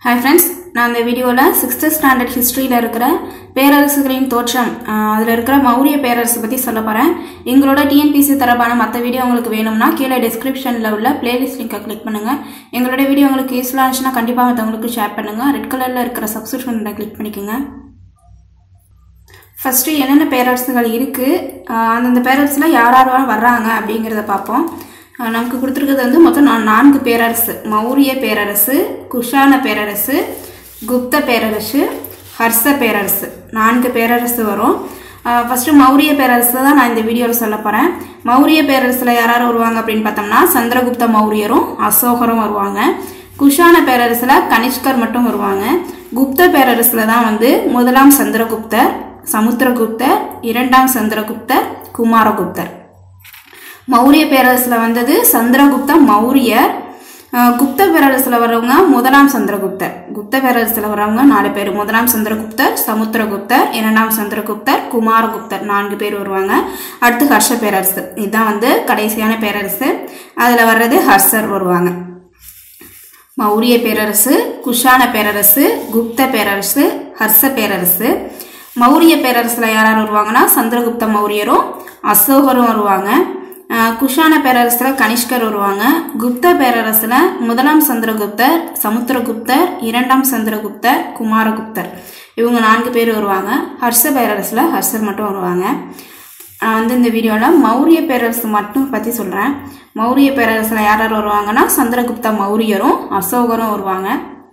hi friends நான் இந்த வீடியோவில் சிக்ஸ்த்து ஸ்டாண்டர்ட் ஹிஸ்ட்ரியில் இருக்கிற பேரரசுகளின் தோற்றம் அதில் இருக்கிற மௌரிய பேரரசு பற்றி சொல்ல போகிறேன் எங்களோட டிஎன்பிசி தரப்பான மற்ற வீடியோ உங்களுக்கு வேணும்னா கீழே டிஸ்கிரிப்ஷனில் உள்ள பிளேலிஸ்ட் லிங்கை கிளிக் பண்ணுங்கள் எங்களோட வீடியோ உங்களுக்கு யூஸ்ஃபுல்லாக இருந்துச்சுன்னா கண்டிப்பாக மற்றவங்களுக்கு ஷேர் பண்ணுங்கள் ரெட் கலரில் இருக்கிற சப்ஸ்கிரிப்ஷனை கிளிக் பண்ணிக்கோங்க ஃபஸ்ட்டு என்னென்ன பேரரசுகள் இருக்குது அந்தந்த பேரரசில் யார் யார் வர்றாங்க அப்படிங்கிறத பார்ப்போம் அஹ் நமக்கு கொடுத்துருக்கிறது வந்து மொத்தம் நா- நான்கு பேரரசு மௌரிய பேரரசு குஷான பேரரசு குப்த பேரரசு ஹர்ஷ பேரரசு நான்கு பேரரசு வரும் ஃபஸ்ட்டு மௌரிய பேரரசு தான் நான் இந்த வீடியோவில் சொல்ல போகிறேன் மௌரிய பேரரசில் யார் யார் வருவாங்க அப்படின்னு பார்த்தோம்னா சந்திரகுப்த மௌரியரும் அசோகரும் வருவாங்க குஷான பேரரசில் கனிஷ்கர் மட்டும் வருவாங்க குப்த பேரரசில் தான் வந்து முதலாம் சந்திரகுப்தர் சமுத்திரகுப்தர் இரண்டாம் சந்திரகுப்தர் குமாரகுப்தர் மௌரிய பேரரசில் வந்தது சந்திரகுப்த மௌரியர் அஹ் குப்த பேரரசில் வர்றவங்க முதலாம் சந்திரகுப்தர் குப்த பேரரசில் வர்றவங்க நாலு பேர் முதலாம் சந்திரகுப்தர் சமுத்திரகுப்தர் இரண்டாம் சந்திரகுப்தர் குமாரகுப்தர் நான்கு பேர் வருவாங்க அடுத்து ஹர்ஷ பேரரசு இதுதான் வந்து கடைசியான பேரரசு அதில் வர்றது ஹர்ஷர் வருவாங்க மௌரிய பேரரசு குஷான பேரரசு குப்த பேரரசு ஹர்ஷ பேரரசு மௌரிய பேரரசில் யார் யார் வருவாங்கன்னா சந்திரகுப்த மௌரியரும் அசோகரும் வருவாங்க அஹ் குஷான பேரரசில் கனிஷ்கர் வருவாங்க குப்த பேரரசில் முதலாம் சந்திரகுப்தர் சமுத்திரகுப்தர் இரண்டாம் சந்திரகுப்தர் குமாரகுப்தர் இவங்க நான்கு பேர் வருவாங்க ஹர்ஷ பேரரசில் ஹர்ஷர் மட்டும் வருவாங்க நான் வந்து இந்த வீடியோவில் மௌரிய பேரரசு மட்டும் பற்றி சொல்கிறேன் மௌரிய பேரரசில் யார் யார் வருவாங்கன்னா சந்திரகுப்த மௌரியரும் அசோகரும் வருவாங்க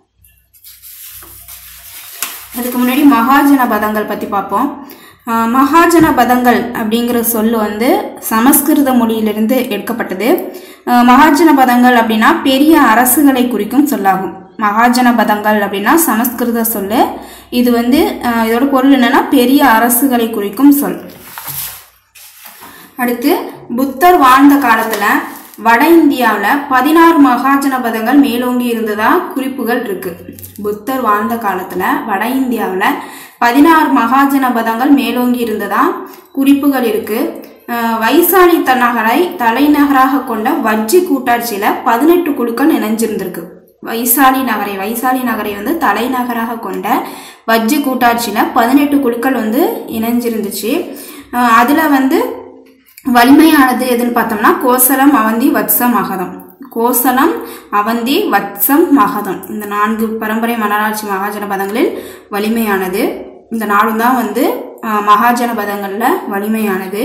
அதுக்கு முன்னாடி மகாஜன பதங்கள் பற்றி பார்ப்போம் ஆஹ் மகாஜன பதங்கள் அப்படிங்கிற சொல் வந்து சமஸ்கிருத மொழியிலிருந்து எடுக்கப்பட்டது ஆஹ் மகாஜன பதங்கள் அப்படின்னா பெரிய அரசுகளை குறிக்கும் சொல்லாகும் மகாஜன பதங்கள் அப்படின்னா சமஸ்கிருத சொல்லு இது வந்து ஆஹ் இதோட பொருள் என்னன்னா பெரிய அரசுகளை குறிக்கும் சொல் அடுத்து புத்தர் வாழ்ந்த காலத்துல வட இந்தியாவில் பதினாறு மகாஜன பதங்கள் மேலோங்கி இருந்ததா குறிப்புகள் இருக்கு புத்தர் வாழ்ந்த காலத்துல வட இந்தியாவில் பதினாறு மகாஜன பதங்கள் மேலோங்கி இருந்ததா குறிப்புகள் இருக்கு அஹ் வைசாலி நகரை தலைநகராக கொண்ட வஜ்ஜி கூட்டாட்சியில பதினெட்டு குழுக்கள் இணைஞ்சிருந்திருக்கு வைசாலி நகரை வைசாலி நகரை வந்து தலைநகராக கொண்ட வஜ்ஜி கூட்டாட்சியில பதினெட்டு குழுக்கள் வந்து இணைஞ்சிருந்துச்சு அஹ் அதுல வந்து வலிமையானது எதுன்னு பார்த்தோம்னா கோசலம் அவந்தி வத்சம் மகதம் கோசலம் அவந்தி வத்சம் மகதம் இந்த நான்கு பரம்பரை மன்னராட்சி மகாஜன பதங்களில் வலிமையானது இந்த நாளும் தான் வந்து அஹ், மகாஜன பதங்களில் வலிமையானது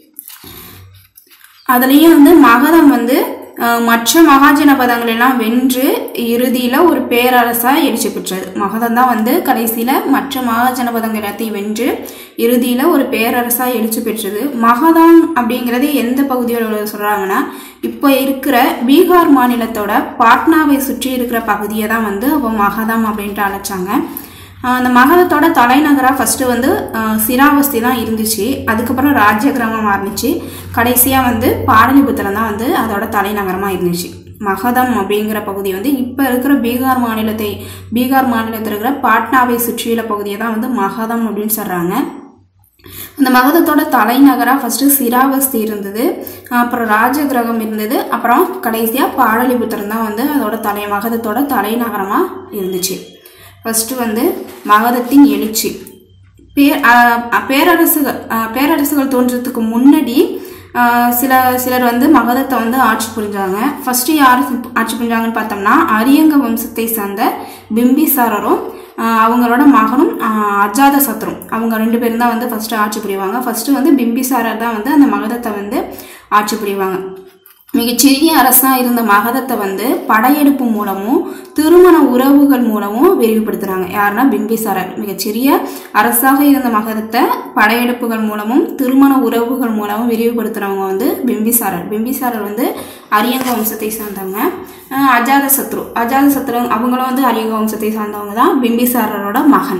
அதுலேயும் வந்து மகதம் வந்து அஹ், மற்ற மகாஜன பதங்கள் எல்லாம் வென்று இறுதியில் ஒரு பேரரசாக எழுச்சி பெற்றது மகதம் தான் வந்து கடைசியில் மற்ற மகாஜன பதங்கள் எல்லாத்தையும் வென்று இறுதியில் ஒரு பேரரசாக எழுச்சி பெற்றது மகதம் அப்படிங்கிறது எந்த பகுதியோட சொல்கிறாங்கன்னா இப்போ இருக்கிற பீகார் மாநிலத்தோட பாட்னாவை சுற்றி இருக்கிற பகுதியை தான் வந்து அப்போ மகதம் அப்படின்ட்டு அழைச்சாங்க ஆஹ் அந்த மகதத்தோட தலைநகராக ஃபஸ்ட்டு வந்து ஆஹ் சிராவஸ்தி தான் இருந்துச்சு அதுக்கப்புறம் ராஜ்யகிராமம் மாறினுச்சு கடைசியாக வந்து பாடலிபுத்திரம் தான் வந்து அதோட தலைநகரமாக இருந்துச்சு மகதம் அப்படிங்கிற பகுதி வந்து இப்போ இருக்கிற பீகார் மாநிலத்தை பீகார் மாநிலத்தில் இருக்கிற பாட்னாவை சுற்றியுள்ள பகுதியை தான் வந்து மகதம் அப்படின்னு சொல்கிறாங்க அந்த மகதத்தோட தலைநகராக ஃபஸ்ட்டு சிராவஸ்தி இருந்தது அப்புறம் ராஜகிரகம் இருந்தது அப்புறம் கடைசியாக பாடலிபுத்திரம் தான் வந்து அதோட தலை மகதத்தோட தலைநகரமாக இருந்துச்சு ஃபஸ்ட்டு வந்து மகதத்தின் எழுச்சி பேர் அஹ், பேரரசுகள் அஹ், பேரரசுகள் தோன்றதுக்கு முன்னாடி அஹ், சில சிலர் வந்து மகதத்தை வந்து ஆட்சி புரிஞ்சாங்க ஃபர்ஸ்ட் யார் ஆட்சி புரிஞ்சாங்கன்னு பார்த்தோம்னா அரியங்க வம்சத்தை சார்ந்த பிம்பிசாரரும் அஹ், அவங்களோட மகனும் அஹ், அஜாத சத்ரும் அவங்க ரெண்டு பேரும் தான் வந்து ஃபர்ஸ்ட் ஆட்சி புரிவாங்க ஃபர்ஸ்ட் வந்து பிம்பிசாரர் தான் வந்து அந்த மகதத்தை வந்து ஆட்சி புரிவாங்க மிகச்சிறிய அரசா இருந்த மகதத்தை வந்து படையெடுப்பு மூலமும் திருமண உறவுகள் மூலமும் விரிவுபடுத்துறாங்க யாருன்னா பிம்பிசாரர் மிகச்சிறிய அரசாக இருந்த மகதத்தை படையெடுப்புகள் மூலமும் திருமண உறவுகள் மூலமும் விரிவுபடுத்துறவங்க வந்து பிம்பிசாரர் பிம்பிசாரர் வந்து அரியங்க வம்சத்தை சார்ந்தவங்க அஹ் அஜாத சத்ரு அஜாத சத்ரு அவங்களும் வந்து அரியங்க வம்சத்தை சார்ந்தவங்க தான் பிம்பிசாரரோட மகன்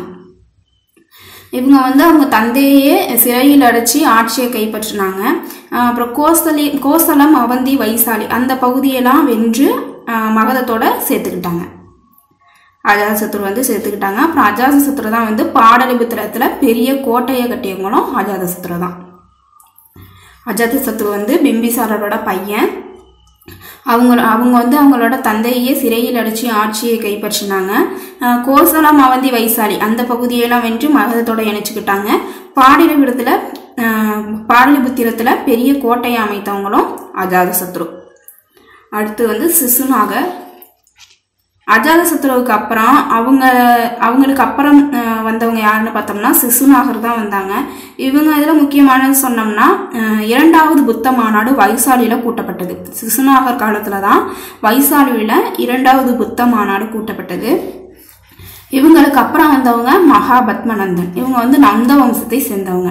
இவங்க வந்து அவங்க தந்தையே சிறையில் அடைச்சி ஆட்சியை கைப்பற்றினாங்க ஆஹ் அப்புறம் கோசலி கோசலம் அவந்தி வைசாலி அந்த பகுதியெல்லாம் வென்று ஆஹ் மகதத்தோட சேர்த்துக்கிட்டாங்க அஜாதசத்ரு வந்து சேர்த்துக்கிட்டாங்க அப்புறம் அஜாதசத்ரு தான் வந்து பாடலிபுத்திரத்தில் பெரிய கோட்டையை கட்டியவங்களும் அஜாதசத்ரு தான் அஜாதசத்ரு வந்து பிம்பிசாரரோட பையன் அவங்க அவங்க வந்து அவங்களோட தந்தையே சிறையில் அடித்து ஆட்சியை கைப்பற்றினாங்க அஹ் கோசலம் அவந்தி வைசாலி அந்த பகுதியெல்லாம் வென்று மகதத்தோட இணைச்சுக்கிட்டாங்க பாடலிபுரத்தில் பாடலிபுத்திரத்தில் பெரிய கோட்டையை அமைத்தவங்களும் அஜாதசத்ரு அடுத்து வந்து சிசுநாகர் அஜாதசத்ருவுக்கு அப்புறம் அவங்க அவங்களுக்கு அப்புறம் அஹ், வந்தவங்க யாருன்னு பார்த்தோம்னா சிசுநாகர் தான் வந்தாங்க இவங்க இதில் முக்கியமானது சொன்னோம்னா அஹ், இரண்டாவது புத்த மாநாடு வைசாலியில் கூட்டப்பட்டது சிசுநாகர் காலத்தில் தான் வைசாலியில் இரண்டாவது புத்த மாநாடு கூட்டப்பட்டது இவங்களுக்கு அப்புறம் வந்தவங்க மகாபத்மநந்தன் இவங்க வந்து நந்த வம்சத்தை சேர்ந்தவங்க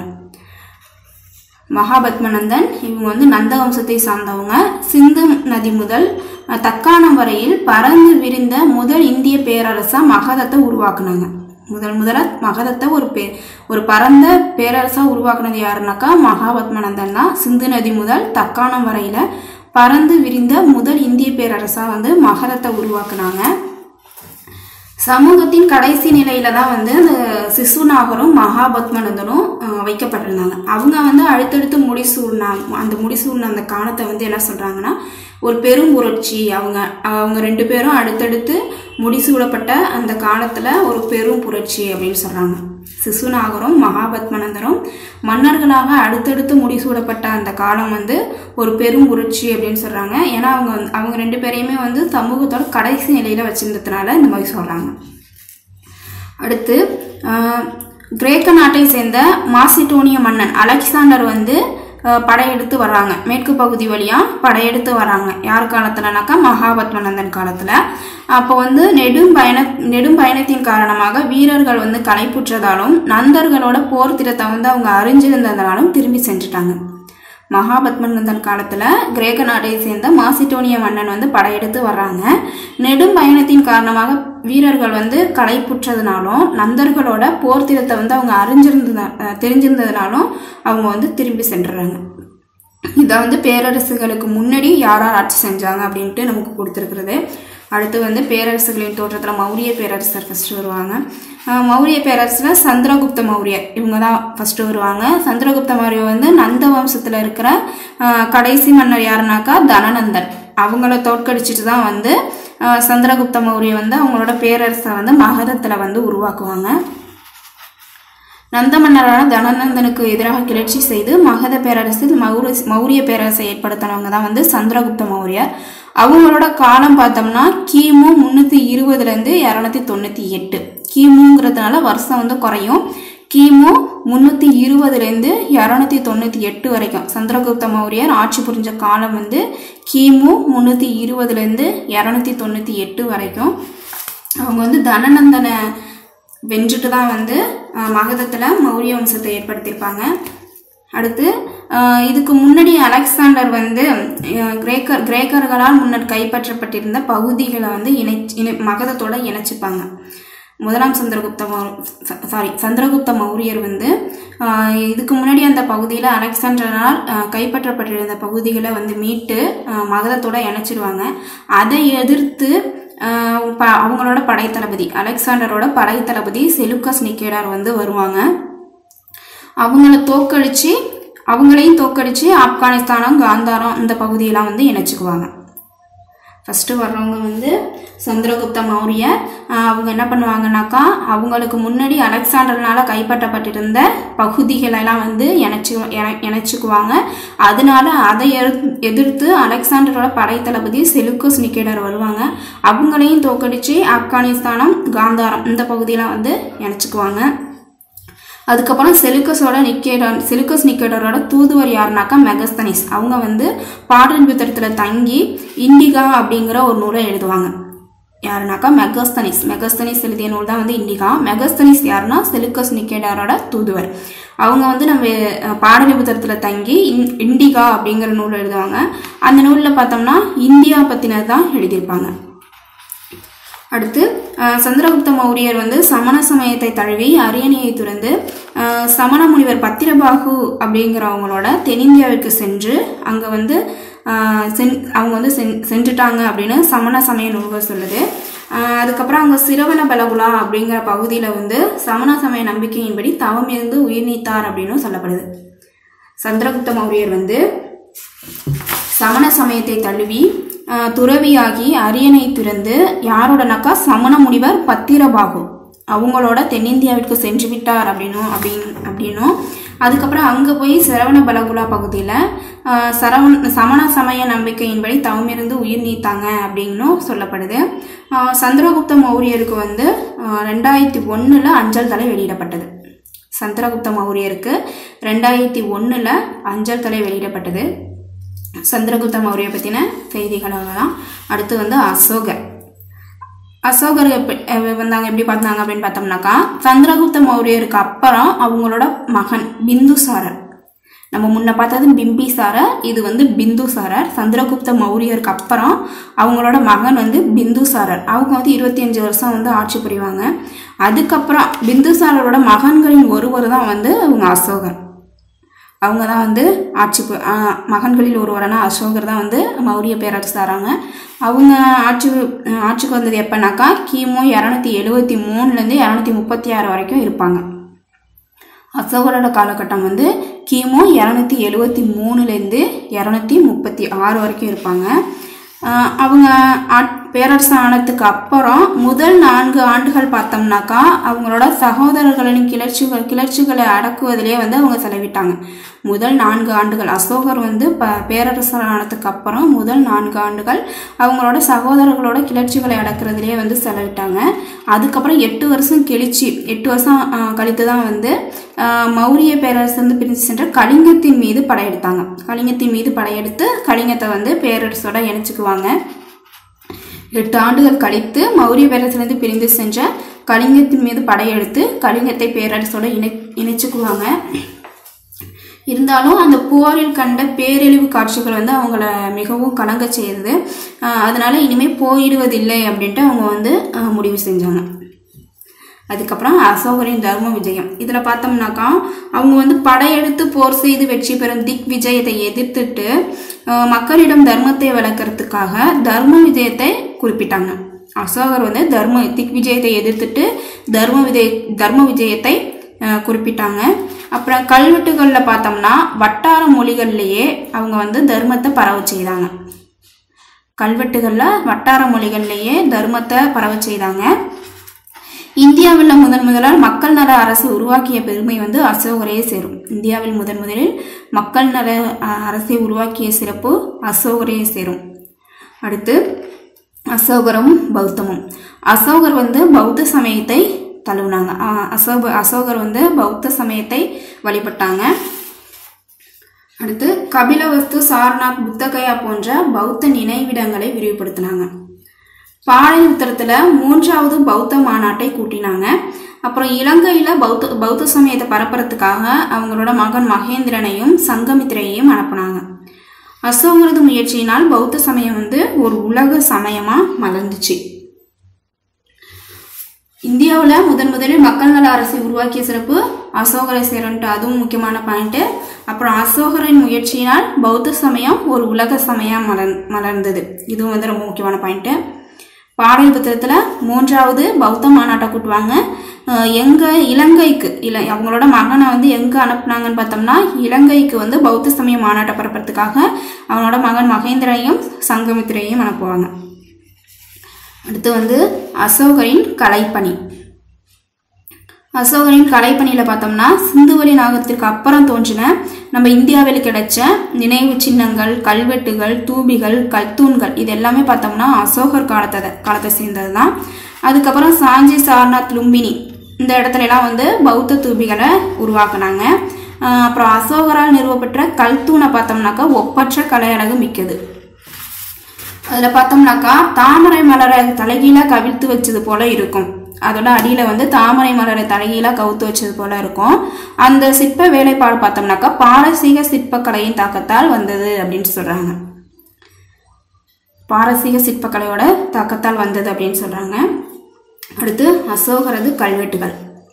மகாபத்மநந்தன் இவங்க வந்து நந்த வம்சத்தை சார்ந்தவங்க சிந்து நதி முதல் அஹ், தக்காணம் வரையில் பறந்து விரிந்த முதல் இந்திய பேரரசா மகதத்தை உருவாக்குனாங்க முதல் முதல்ல மகதத்தை ஒரு பே ஒரு பரந்த பேரரசா உருவாக்குனது யாருனாக்கா மகாபத்மநந்தன் தான் சிந்து நதி முதல் தக்காணம் வரையில பறந்து விரிந்த முதல் இந்திய பேரரசா வந்து மகதத்தை உருவாக்குனாங்க சமூகத்தின் கடைசி நிலையில தான் வந்து அந்த சிசுநாகரும் மகாபத்மனந்தனும் அஹ், வைக்கப்பட்டிருந்தாங்க அவங்க வந்து அடுத்தடுத்து முடிசூடினாங்க அந்த முடிசூடின அந்த காலத்தை வந்து என்ன சொல்றாங்கன்னா ஒரு பெரும் புரட்சி அவங்க அவங்க ரெண்டு பேரும் அடுத்தடுத்து முடிசூடப்பட்ட அந்த காலத்துல ஒரு பெரும் புரட்சி அப்படின்னு சொல்றாங்க சிசுநாகரும் மகாபத்மனந்தரும் மன்னர்களாக அடுத்தடுத்து முடிசூடப்பட்ட அந்த காலம் வந்து ஒரு பெரும் புரட்சி அப்படின்னு சொல்றாங்க ஏன்னா அவங்க வந்து- அவங்க ரெண்டு பேரையுமே வந்து சமூகத்தோட கடைசி நிலையில வச்சிருந்ததுனால இந்த மாதிரி சொல்றாங்க அடுத்து ஆஹ், கிரேக்க நாட்டை சேர்ந்த மாசிடோனிய மன்னன் அலெக்சாண்டர் வந்து ஆஹ், படையெடுத்து வர்றாங்க மேற்கு பகுதி வழியா படையெடுத்து வர்றாங்க யார் காலத்துலனாக்கா மகாபத்மநந்தன் காலத்துல அப்போ வந்து நெடும் பயண நெடும் பயணத்தின் காரணமாக வீரர்கள் வந்து களைப்புற்றதாலும் நந்தர்களோட போர் திறத்தை வந்து அவங்க அறிஞ்சிருந்ததாலும் திரும்பி சென்றுட்டாங்க மகாபத்மநந்தன் காலத்துல கிரேக்க நாட்டை சேர்ந்த மாசிடோனிய மன்னன் வந்து படையெடுத்து வர்றாங்க நெடும் பயணத்தின் காரணமாக வீரர்கள் வந்து களைப்புற்றதுனாலும் நந்தர்களோட போர் திறத்தை வந்து அவங்க அறிஞ்சிருந்த அஹ் தெரிஞ்சிருந்ததுனாலும் அவங்க வந்து திரும்பி சென்றுறாங்க இதை வந்து பேரரசுகளுக்கு முன்னாடி யார் யார் ஆட்சி செஞ்சாங்க அப்படின்ட்டு நமக்கு கொடுத்துருக்குறது அடுத்து வந்து பேரரசுகளின் தோற்றத்தில் மௌரிய பேரரசர் ஃபஸ்ட்டு வருவாங்க அஹ் மௌரிய பேரரசில் சந்திரகுப்த மௌரியர் இவங்க தான் ஃபஸ்ட்டு வருவாங்க சந்திரகுப்த மௌரியர் வந்து நந்த வம்சத்தில் இருக்கிற அஹ், கடைசி மன்னர் யாருனாக்கா தனநந்தன் அவங்கள தோற்கடிச்சிட்டு தான் வந்து அஹ், சந்திரகுப்த மௌரிய வந்து அவங்களோட பேரரசை வந்து மகதத்தில் வந்து உருவாக்குவாங்க நந்த மன்னரான தனநந்தனுக்கு எதிராக கிளர்ச்சி செய்து மகத பேரரசில் மௌரிய மௌரிய பேரரசை ஏற்படுத்தினவங்க தான் வந்து சந்திரகுப்த மௌரியர் அவங்களோட காலம் பார்த்தோம்னா கிமு முந்நூற்றி இருபதுலேருந்து இரநூத்தி தொண்ணூற்றி எட்டு கிமுங்கிறதுனால வருஷம் வந்து குறையும் கிமு முந்நூற்றி இருபதுலேருந்து இரநூத்தி தொண்ணூற்றி எட்டு வரைக்கும் சந்திரகுப்த மௌரியர் ஆட்சி புரிஞ்ச காலம் வந்து கிமு முந்நூற்றி இருபதுலேருந்து இரநூத்தி தொண்ணூற்றி எட்டு வரைக்கும் அவங்க வந்து தனநந்தனை வென்றுட்டு தான் வந்து அஹ், மகதத்தில் மௌரிய வம்சத்தை ஏற்படுத்தியிருப்பாங்க அடுத்து அஹ், இதுக்கு முன்னாடி அலெக்சாண்டர் வந்து அஹ், கிரேக்கர் கிரேக்கர்களால் முன்னர் கைப்பற்றப்பட்டிருந்த பகுதிகளை வந்து இணை இணை மகதத்தோட இணைச்சிப்பாங்க முதலாம் சந்திரகுப்த சாரி சந்திரகுப்த மௌரியர் வந்து ஆஹ், இதுக்கு முன்னாடி அந்த பகுதியில் அலெக்சாண்டரால் ஆஹ், கைப்பற்றப்பட்டிருந்த பகுதிகளை வந்து மீட்டு ஆஹ், மகதத்தோட இணைச்சிடுவாங்க அதை எதிர்த்து ஆஹ், ப- அவங்களோட படைத்தளபதி அலெக்சாண்டரோட படைத்தளபதி செலுக்கஸ் நிக்கேடார் வந்து வருவாங்க அவங்கள தோக்கடிச்சு அவங்களையும் தோக்கடிச்சு ஆப்கானிஸ்தானம் காந்தாரம் இந்த பகுதியெல்லாம் வந்து இணைச்சிக்குவாங்க ஃபஸ்ட்டு வர்றவங்க வந்து சந்திரகுப்த மௌரியர் ஆஹ் அவங்க என்ன பண்ணுவாங்கனாக்கா அவங்களுக்கு முன்னாடி அலெக்சாண்டர்னால கைப்பற்றப்பட்டிருந்த பகுதிகளெல்லாம் வந்து இணைச்சு இணை- இணைச்சுக்குவாங்க அதனால அதை எதிர்- எதிர்த்து அலெக்சாண்டரோட படைத்தளபதி செலுக்கஸ் நிக்கேடர் வருவாங்க அவங்களையும் தோக்கடிச்சு ஆப்கானிஸ்தானம் காந்தாரம் இந்த பகுதியெல்லாம் வந்து இணைச்சுக்குவாங்க அதுக்கப்புறம் செலுக்கஸோட நிக்கேடர் செலுக்கஸ் நிக்கேடரோட தூதுவர் யாருனாக்கா மெகஸ்தனிஸ் அவங்க வந்து பாடலிபுத்திரத்தில் தங்கி இண்டிகா அப்படிங்கிற ஒரு நூலை எழுதுவாங்க யாருனாக்கா மெகஸ்தனிஸ் மெகஸ்தனிஸ் எழுதிய நூல் தான் வந்து இண்டிகா மெகஸ்தனிஸ் யாருன்னா செலுக்கஸ் நிக்கேடரோட தூதுவர் அவங்க வந்து நம்ம அஹ், பாடலிபுத்திரத்தில் தங்கி இன் இண்டிகா அப்படிங்கிற நூல் எழுதுவாங்க அந்த நூலில் பார்த்தோம்னா இந்தியா பற்றினது தான் எழுதியிருப்பாங்க அடுத்து அஹ், சந்திரகுப்த மௌரியர் வந்து சமண சமயத்தை தழுவி அரியணையை துறந்து அஹ், சமண முனிவர் பத்திரபாகு அப்படிங்கிறவங்களோட தென்னிந்தியாவிற்கு சென்று அங்கே வந்து அஹ், சென் அவங்க வந்து சென் சென்றுட்டாங்க அப்படின்னு சமண சமய நூல்கள் சொல்லுது அஹ், அதுக்கப்புறம் அவங்க சிரவண பலகுலா அப்படிங்கிற பகுதியில் வந்து சமண சமய நம்பிக்கையின்படி தவம் இருந்து உயிர் நீத்தார் அப்படின்னு சொல்லப்படுது சந்திரகுப்த மௌரியர் வந்து சமண சமயத்தை தழுவி ஆஹ், துறவியாகி அரியணை துறந்து யாரோடனாக்கா சமண முனிவர் பத்திரபாகு அவங்களோட தென்னிந்தியாவிற்கு சென்று விட்டார் அப்படின்னும் அப்படின்னு அப்படின்னும் அதுக்கப்புறம் அங்கே போய் சரவண பலகுலா பகுதியில் சரவண சமண சமய நம்பிக்கையின்படி தவமிருந்து உயிர் நீத்தாங்க அப்படின்னும் சொல்லப்படுது ஆஹ் சந்திரகுப்த மௌரியருக்கு வந்து ஆஹ் ரெண்டாயிரத்தி ஒன்றில் அஞ்சல் தலை வெளியிடப்பட்டது சந்திரகுப்த மௌரியருக்கு ரெண்டாயிரத்தி ஒன்றில் அஞ்சல் தலை வெளியிடப்பட்டது சந்திரகுப்த மௌரிய பற்றின செய்திகள் அவ்வளோதான் அடுத்து வந்து அசோகர் அசோகர் எப்ப- அஹ் வந்தாங்க எப்படி பார்த்தாங்க அப்படின்னு பார்த்தோம்னாக்கா சந்திரகுப்த மௌரியருக்கு அப்புறம் அவங்களோட மகன் பிந்துசாரர் நம்ம முன்ன பார்த்தது பிம்பிசாரர் இது வந்து பிந்துசாரர் சந்திரகுப்த மௌரியருக்கு அப்புறம் அவங்களோட மகன் வந்து பிந்துசாரர் அவங்க வந்து இருபத்தி அஞ்சு வருஷம் வந்து ஆட்சி புரிவாங்க அதுக்கப்புறம் பிந்துசாரரோட மகன்களின் ஒருவர் தான் வந்து அவங்க அசோகர் அவங்க தான் வந்து ஆட்சி பு- ஆ, மகன்களில் ஒருவரான அசோகர் தான் வந்து மௌரிய பேரரசு ஆறாங்க அவங்க ஆட்சி ஆட்சிக்கு வந்தது எப்போனாக்கா கிமு இரநூத்தி எழுவத்தி மூணுலேருந்து இரநூத்தி முப்பத்தி ஆறு வரைக்கும் இருப்பாங்க அசோகரோட காலகட்டம் வந்து கிமு இரநூத்தி எழுவத்தி மூணுலேருந்து இரநூத்தி முப்பத்தி ஆறு வரைக்கும் இருப்பாங்க ஆஹ் அவங்க ஆட்- பேரரசு ஆனதுக்கு அப்புறம் முதல் நான்கு ஆண்டுகள் பார்த்தோம்னாக்கா அவங்களோட சகோதரர்களின் கிளர்ச்சிகள் கிளர்ச்சிகளை அடக்குவதிலே வந்து அவங்க செலவிட்டாங்க முதல் நான்கு ஆண்டுகள் அசோகர் வந்து ப பேரரசர் ஆனதுக்கு அப்புறம் முதல் நான்கு ஆண்டுகள் அவங்களோட சகோதரர்களோட கிளர்ச்சிகளை அடக்குறதுலேயே வந்து செலவிட்டாங்க அதுக்கப்புறம் எட்டு வருஷம் கழிச்சு எட்டு வருஷம் ஆஹ், கழித்து தான் வந்து ஆஹ், மௌரிய பேரரசு வந்து பிரிந்து சென்ற கலிங்கத்தின் மீது படையெடுத்தாங்க கலிங்கத்தின் மீது படையெடுத்து கலிங்கத்தை வந்து பேரரசோட இணைச்சுக்குவாங்க எட்டு ஆண்டுகள் கழித்து மௌரிய பேரரசிலிருந்து பிரிந்து சென்ற கலிங்கத்தின் மீது படையெடுத்து கலிங்கத்தை பேரரசோட இணை இணைச்சுக்குவாங்க இருந்தாலும் அந்த போரில் கண்ட பேரழிவு காட்சிகள் வந்து அவங்கள மிகவும் கலங்க செய்தது ஆஹ் அதனால இனிமேல் போயிடுவதில்லை அப்படின்ட்டு அவங்க வந்து ஆஹ் முடிவு செஞ்சாங்க அதுக்கப்புறம் அசோகரின் தர்ம விஜயம் இதில் பார்த்தோம்னாக்கா அவங்க வந்து படையெடுத்து போர் செய்து வெற்றி பெறும் திக் விஜயத்தை எதிர்த்துட்டு ஆஹ் மக்களிடம் தர்மத்தை வளர்க்கறதுக்காக தர்ம விஜயத்தை குறிப்பிட்டாங்க அசோகர் வந்து தர்ம திக் விஜயத்தை எதிர்த்துட்டு தர்ம விஜய தர்ம விஜயத்தை ஆஹ் குறிப்பிட்டாங்க அப்புறம் கல்வெட்டுகளில் பார்த்தோம்னா வட்டார மொழிகள்லேயே அவங்க வந்து தர்மத்தை பரவ செய்தாங்க கல்வெட்டுகளில் வட்டார மொழிகள்லேயே தர்மத்தை பரவ செய்தாங்க இந்தியாவில் முதன் முதலால் மக்கள் நல அரசு உருவாக்கிய பெருமை வந்து அசோகரையே சேரும் இந்தியாவில் முதன் முதலில் மக்கள் நல அஹ், அரசை உருவாக்கிய சிறப்பு அசோகரையே சேரும் அடுத்து அசோகரும் பௌத்தமும் அசோகர் வந்து பௌத்த சமயத்தை தழுவினாங்க அஹ், அசோக அசோகர் வந்து பௌத்த சமயத்தை வழிபட்டாங்க அடுத்து கபிலவஸ்து சாரநாத் புத்தகயா போன்ற பௌத்த நினைவிடங்களை விரிவுபடுத்தினாங்க பாளையபுத்திரத்தில் மூன்றாவது பௌத்த மாநாட்டை கூட்டினாங்க அப்புறம் இலங்கையில் பௌத்த பௌத்த சமயத்தை பரப்புறதுக்காக அவங்களோட மகன் மகேந்திரனையும் சங்கமித்திரையையும் அனுப்புனாங்க அசோகரது முயற்சியினால் பௌத்த சமயம் வந்து ஒரு உலக சமயமாக மலர்ந்துச்சு இந்தியாவில் முதன் முதலில் மக்கள் நல அரசை உருவாக்கிய சிறப்பு அசோகரை சேரன்ட்டு அதுவும் முக்கியமான பாயிண்ட்டு அப்புறம் அசோகரின் முயற்சியினால் பௌத்த சமயம் ஒரு உலக சமயம் மலர் மலர்ந்தது இதுவும் வந்து ரொம்ப முக்கியமான பாயிண்ட்டு பாடலிபுத்திரத்தில் மூன்றாவது பௌத்த மாநாட்டை கூட்டுவாங்க அஹ் எங்க இலங்கைக்கு இல அவங்களோட மகனை வந்து எங்கே அனுப்புனாங்கன்னு பார்த்தோம்னா இலங்கைக்கு வந்து பௌத்த சமய மாநாட்டை பரப்புறதுக்காக அவனோட மகன் மகேந்திரையும் சங்கமித்திரையும் அனுப்புவாங்க அடுத்து வந்து அசோகரின் கலைப்பணி அசோகரின் கலைப்பணியில் பார்த்தோம்னா சிந்துவெளி நாகத்திற்கு அப்புறம் தோன்றின நம்ம இந்தியாவில் கிடைச்ச நினைவு சின்னங்கள் கல்வெட்டுகள் தூபிகள் கல்தூண்கள் இது எல்லாமே பார்த்தோம்னா அசோகர் காலத்தை காலத்தை சேர்ந்தது தான் அதுக்கப்புறம் சாஞ்சி சார்நாத் லும்பினி இந்த இடத்துல எல்லாம் வந்து பௌத்த தூபிகளை உருவாக்குனாங்க ஆஹ் அப்புறம் அசோகரால் நிறுவப்பட்ட கல்தூணை பார்த்தோம்னாக்கா ஒப்பற்ற கலையழகு மிக்கது அதில் பார்த்தோம்னாக்கா தாமரை மலரை தலைகீழாக கவிழ்த்து வச்சது போல இருக்கும் அதோட அடியில் வந்து தாமரை மலரை தலைகீழாக கவுத்து வச்சது போல இருக்கும் அந்த சிற்ப வேலைப்பாடு பார்த்தோம்னாக்கா பாரசீக சிற்பக்கலையின் தாக்கத்தால் வந்தது அப்படின்னு சொல்கிறாங்க பாரசீக சிற்பக்கலையோட தாக்கத்தால் வந்தது அப்படின்னு சொல்கிறாங்க அடுத்து அசோகரது கல்வெட்டுகள்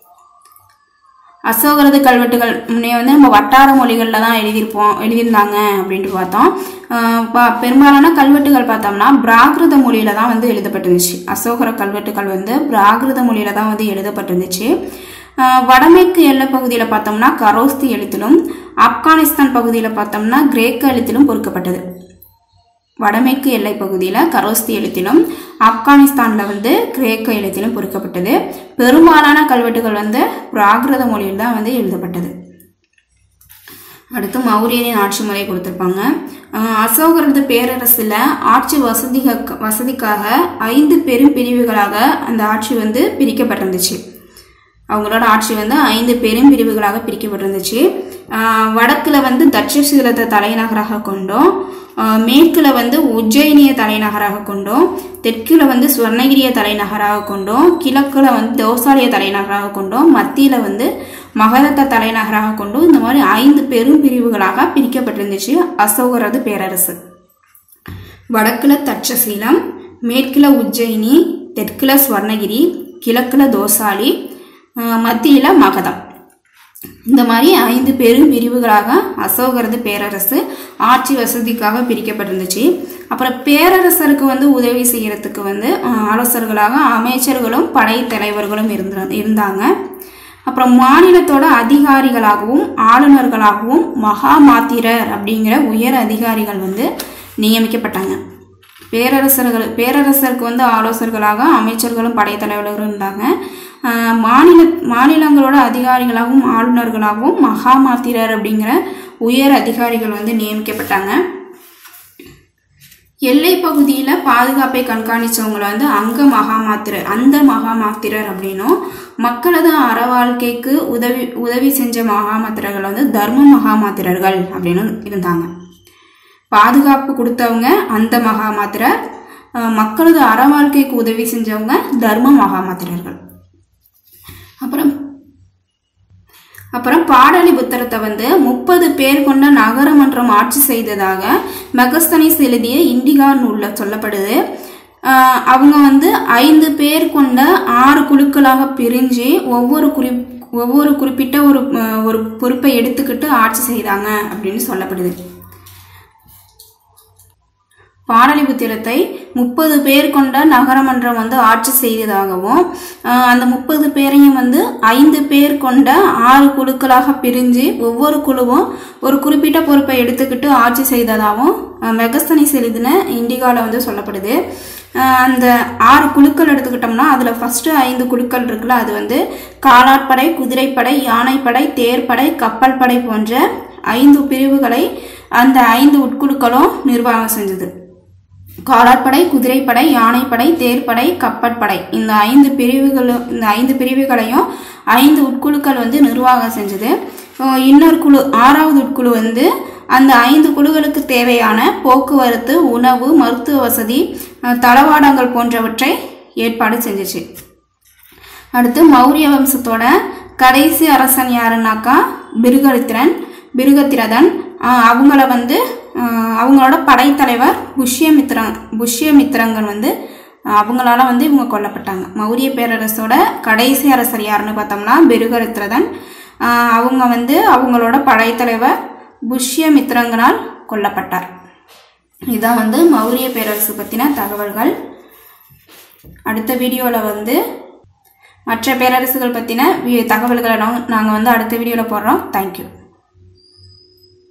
அசோகரது கல்வெட்டுகள் முன்னே வந்து நம்ம வட்டார மொழிகளில் தான் எழுதியிருப்போம் எழுதியிருந்தாங்க அப்படின்ட்டு பார்த்தோம் ஆஹ் ப- பெரும்பாலான கல்வெட்டுகள் பார்த்தோம்னா பிராகிருத மொழியில தான் வந்து எழுதப்பட்டிருந்துச்சு அசோகர கல்வெட்டுகள் வந்து பிராகிருத மொழியில தான் வந்து எழுதப்பட்டிருந்துச்சு ஆஹ் வடமேற்கு எல்லைப் பகுதியில் பார்த்தோம்னா கரோஸ்தி எழுத்திலும் ஆப்கானிஸ்தான் பகுதியில் பார்த்தோம்னா கிரேக்க எழுத்திலும் பொறிக்கப்பட்டது வடமேற்கு எல்லை பகுதியில் கரோஸ்தி எழுத்திலும் ஆப்கானிஸ்தானில் வந்து கிரேக்க எழுத்திலும் பொறிக்கப்பட்டது பெரும்பாலான கல்வெட்டுகள் வந்து பிராகிருத மொழியில் தான் வந்து எழுதப்பட்டது அடுத்து மௌரியரின் ஆட்சி முறை கொடுத்துருப்பாங்க அஹ் அசோகரது பேரரசில் ஆட்சி வசதி வசதிக்காக ஐந்து பெரும் பிரிவுகளாக அந்த ஆட்சி வந்து பிரிக்கப்பட்டிருந்துச்சு அவங்களோட ஆட்சி வந்து ஐந்து பெரும் பிரிவுகளாக பிரிக்கப்பட்டிருந்துச்சு ஆஹ் வடக்குல வந்து தட்சசீலத்தை தலைநகராக கொண்டும் ஆஹ் மேற்குல வந்து உஜ்ஜயினிய தலைநகராக கொண்டும் தெற்குல வந்து சுவர்ணகிரிய தலைநகராக கொண்டும் கிழக்குல வந்து தோசாலிய தலைநகராக கொண்டும் மத்தியில வந்து மகதத்த தலைநகராக கொண்டும் இந்த மாதிரி ஐந்து பெரும் பிரிவுகளாக பிரிக்கப்பட்டிருந்துச்சு அசோகரது பேரரசு வடக்குல தட்சசீலம் மேற்குல உஜ்ஜயினி தெற்குல ஸ்வர்ணகிரி கிழக்குல தோசாலி ஆஹ் மத்தியில மகதம் இந்த மாதிரி ஐந்து பெரும் பிரிவுகளாக அசோகரது பேரரசு ஆட்சி வசதிக்காக பிரிக்கப்பட்டிருந்துச்சு அப்புறம் பேரரசருக்கு வந்து உதவி செய்யறதுக்கு வந்து ஆஹ் ஆலோசகர்களாக அமைச்சர்களும் படைத்தலைவர்களும் இருந்த இருந்தாங்க அப்புறம் மாநிலத்தோட அதிகாரிகளாகவும் ஆளுநர்களாகவும் மகாமாத்திரர் அப்படிங்கிற உயர் அதிகாரிகள் வந்து நியமிக்கப்பட்டாங்க பேரரசர்கள் பேரரசருக்கு வந்து ஆலோசகர்களாக அமைச்சர்களும் படைத்தலைவர்களும் இருந்தாங்க ஆஹ் மாநில மாநிலங்களோட அதிகாரிகளாகவும் ஆளுநர்களாகவும் மகாமாத்திரர் அப்படிங்கிற உயர் அதிகாரிகள் வந்து நியமிக்கப்பட்டாங்க எல்லை பகுதியில் பாதுகாப்பை கண்காணிச்சவங்களை வந்து அங்க மகாமாத்திரர் அந்த மகாமாத்திரர் அப்படின்னும் மக்களது அற வாழ்க்கைக்கு உதவி உதவி செஞ்ச மகாமாத்திரர்கள் வந்து தர்ம மகாமாத்திரர்கள் அப்படின்னு இருந்தாங்க பாதுகாப்பு கொடுத்தவங்க அந்த மகாமாத்திரர் அஹ் மக்களது அற வாழ்க்கைக்கு உதவி செஞ்சவங்க தர்ம மகாமாத்திரர்கள் அப்புறம் அப்புறம் பாடலிபுத்திரத்தை வந்து முப்பது பேர் கொண்ட நகரமன்றம் ஆட்சி செய்ததாக மெகஸ்தனிஸ் எழுதிய இண்டிகா நூலில் சொல்லப்படுது ஆஹ் அவங்க வந்து ஐந்து பேர் கொண்ட ஆறு குழுக்களாக பிரிஞ்சு ஒவ்வொரு குறி ஒவ்வொரு குறிப்பிட்ட ஒரு ஆஹ் ஒரு பொறுப்பை எடுத்துக்கிட்டு ஆட்சி செய்தாங்க அப்படின்னு சொல்லப்படுது பாடலிபுத்திரத்தை முப்பது பேர் கொண்ட நகரமன்றம் வந்து ஆட்சி செய்ததாகவும் ஆஹ் அந்த முப்பது பேரையும் வந்து ஐந்து பேர் கொண்ட ஆறு குழுக்களாக பிரிஞ்சு ஒவ்வொரு குழுவும் ஒரு குறிப்பிட்ட பொறுப்பை எடுத்துக்கிட்டு ஆட்சி செய்ததாகவும் ஆஹ் மெகஸ்தனிஸ் எழுதின இண்டிகாவில் வந்து சொல்லப்படுது ஆஹ் அந்த ஆறு குழுக்கள் எடுத்துக்கிட்டோம்னா அதில் ஃபஸ்ட்டு ஐந்து குழுக்கள் இருக்குல்ல அது வந்து காலாட்படை குதிரைப்படை யானைப்படை தேர்ப்படை கப்பல் படை போன்ற ஐந்து பிரிவுகளை அந்த ஐந்து உட்குழுக்களும் நிர்வாகம் செஞ்சது காலாட்படை குதிரைப்படை யானைப்படை தேர்ப்படை கப்பற்படை இந்த ஐந்து பிரிவுகளும் இந்த ஐந்து பிரிவுகளையும் ஐந்து உட்குழுக்கள் வந்து நிர்வாகம் செஞ்சது அஹ் இன்னொரு குழு ஆறாவது உட்குழு வந்து அந்த ஐந்து குழுக்களுக்கு தேவையான போக்குவரத்து உணவு மருத்துவ வசதி அஹ் தளவாடங்கள் போன்றவற்றை ஏற்பாடு செஞ்சுச்சு அடுத்து மௌரிய வம்சத்தோட கடைசி அரசன் யாருன்னாக்கா பிருகரித்திரன் பிருகத்திரதன் ஆஹ் அவங்கள வந்து ஆஹ் அவங்களோட படைத்தலைவர் புஷ்யமித்ரன் புஷ்யமித்ரங்கன் வந்து ஆஹ் அவங்களால வந்து இவங்க கொல்லப்பட்டாங்க மௌரிய பேரரசோட கடைசி அரசர் யாருன்னு பார்த்தோம்னா பிருகரித்திரதன் ஆஹ் அவங்க வந்து அவங்களோட படைத்தலைவர் புஷ்யமித்ரங்கனால் கொல்லப்பட்டார் இதான் வந்து மௌரிய பேரரசு பற்றின தகவல்கள் அடுத்த வீடியோவில் வந்து மற்ற பேரரசுகள் பற்றின தகவல்களை நாங்கள் வந்து அடுத்த வீடியோவில் போடுறோம் தேங்க்யூ